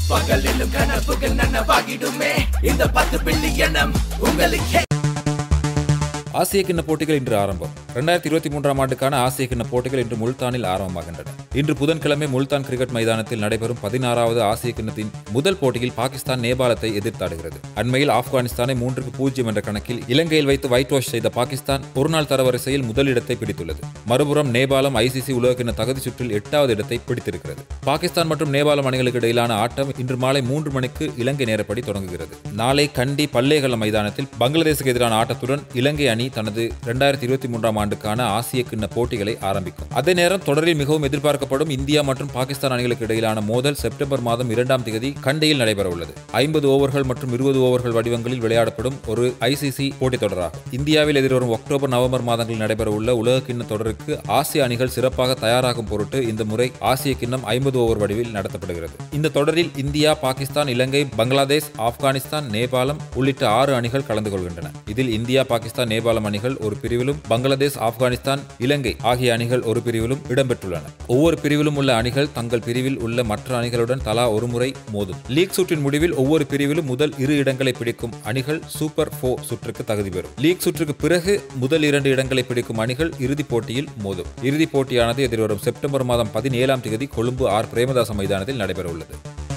பகலிலும் கனவுகள் நனவாகிடுமே இந்த பத்து பில்லியனம் உங்களுக்கே ஆசிய கிண்ண போட்டிகள் இன்று ஆரம்பம் ரெண்டாயிரத்தி இருபத்தி மூன்றாம் ஆண்டுக்கான ஆசிய கிண்ண போட்டிகள் இன்று முல்தானில் ஆரம்பமாகின்றன இன்று புதன்கிழமை முல்தான் கிரிக்கெட் மைதானத்தில் நடைபெறும் பதினாறாவது ஆசிய கிண்ணத்தின் முதல் போட்டியில் பாகிஸ்தான் நேபாளத்தை எதிர்த்தாடுகிறது அண்மையில் ஆப்கானிஸ்தானை மூன்றுக்கு பூஜ்ஜியம் என்ற கணக்கில் இலங்கையில் வைத்து ஒயிட் வாஷ் செய்த பாகிஸ்தான் ஒருநாள் தரவரிசையில் முதலிடத்தை பிடித்துள்ளது மறுபுறம் நேபாளம் ஐசிசி உலகக்கிண்ண தகுதி சுற்றில் எட்டாவது இடத்தை பிடித்திருக்கிறது பாகிஸ்தான் மற்றும் நேபாளம் அணிகளுக்கு இடையிலான ஆட்டம் இன்று மாலை மூன்று மணிக்கு இலங்கை நேரப்படி தொடங்குகிறது நாளை கண்டி பல்லேகல மைதானத்தில் பங்களாதேசுக்கு எதிரான ஆட்டத்துடன் இலங்கை அணி தனது இரண்டாயிரத்தி இருபத்தி மூன்றாம் ஆண்டுக்கான ஆசிய கிண்ண போட்டிகளை ஆரம்பிக்கும் அதே நேரம் தொடரில் மிகவும் எதிர்பார்க்கப்படும் இந்தியா மற்றும் பாகிஸ்தான் அணிகளுக்கு இடையிலான மோதல் செப்டம்பர் மாதம் இரண்டாம் தேதி கண்டியில் நடைபெற உள்ளது ஐம்பது ஓவர்கள் மற்றும் இருபது ஓவர்கள் வடிவங்களில் விளையாடப்படும் ஒரு ஐசிசி போட்டித் தொடராகும் இந்தியாவில் எதிர்வரும் அக்டோபர் நவம்பர் மாதங்களில் நடைபெற உள்ள உலக கிண்ண தொடருக்கு ஆசிய அணிகள் சிறப்பாக தயாராகும் பொருட்டு இந்த முறை ஆசிய கிண்ணம் ஐம்பது ஓவர் வடிவில் நடத்தப்படுகிறது இந்த தொடரில் இந்தியா பாகிஸ்தான் இலங்கை பங்களாதேஷ் ஆப்கானிஸ்தான் நேபாளம் உள்ளிட்ட ஆறு அணிகள் கலந்து கொள்கின்றன இதில் இந்தியா பாகிஸ்தான் நேபாளம் அணிகள் ஒரு பிரிவிலும் பங்களாதேஷ் ஆப்கானிஸ்தான் இலங்கை ஆகிய அணிகள் ஒரு பிரிவிலும் இடம்பெற்றுள்ளன ஒவ்வொரு பிரிவிலும் உள்ள அணிகள் தங்கள் பிரிவில் உள்ள மற்ற அணிகளுடன் தலா ஒரு முறை மோதும் லீக் சுற்றின் முடிவில் ஒவ்வொரு பிரிவிலும் முதல் இரு இடங்களை பிடிக்கும் அணிகள் சூப்பர் ஃபோ சுற்றுக்கு தகுதி பெறும் லீக் சுற்றுக்கு பிறகு முதல் இரண்டு இடங்களை பிடிக்கும் அணிகள் இறுதிப் போட்டியில் மோதும் இறுதிப் போட்டியானது எதிர்வரும் செப்டம்பர் மாதம் பதினேழாம் தேதி கொழும்பு ஆர் பிரேமதாச மைதானத்தில் நடைபெற உள்ளது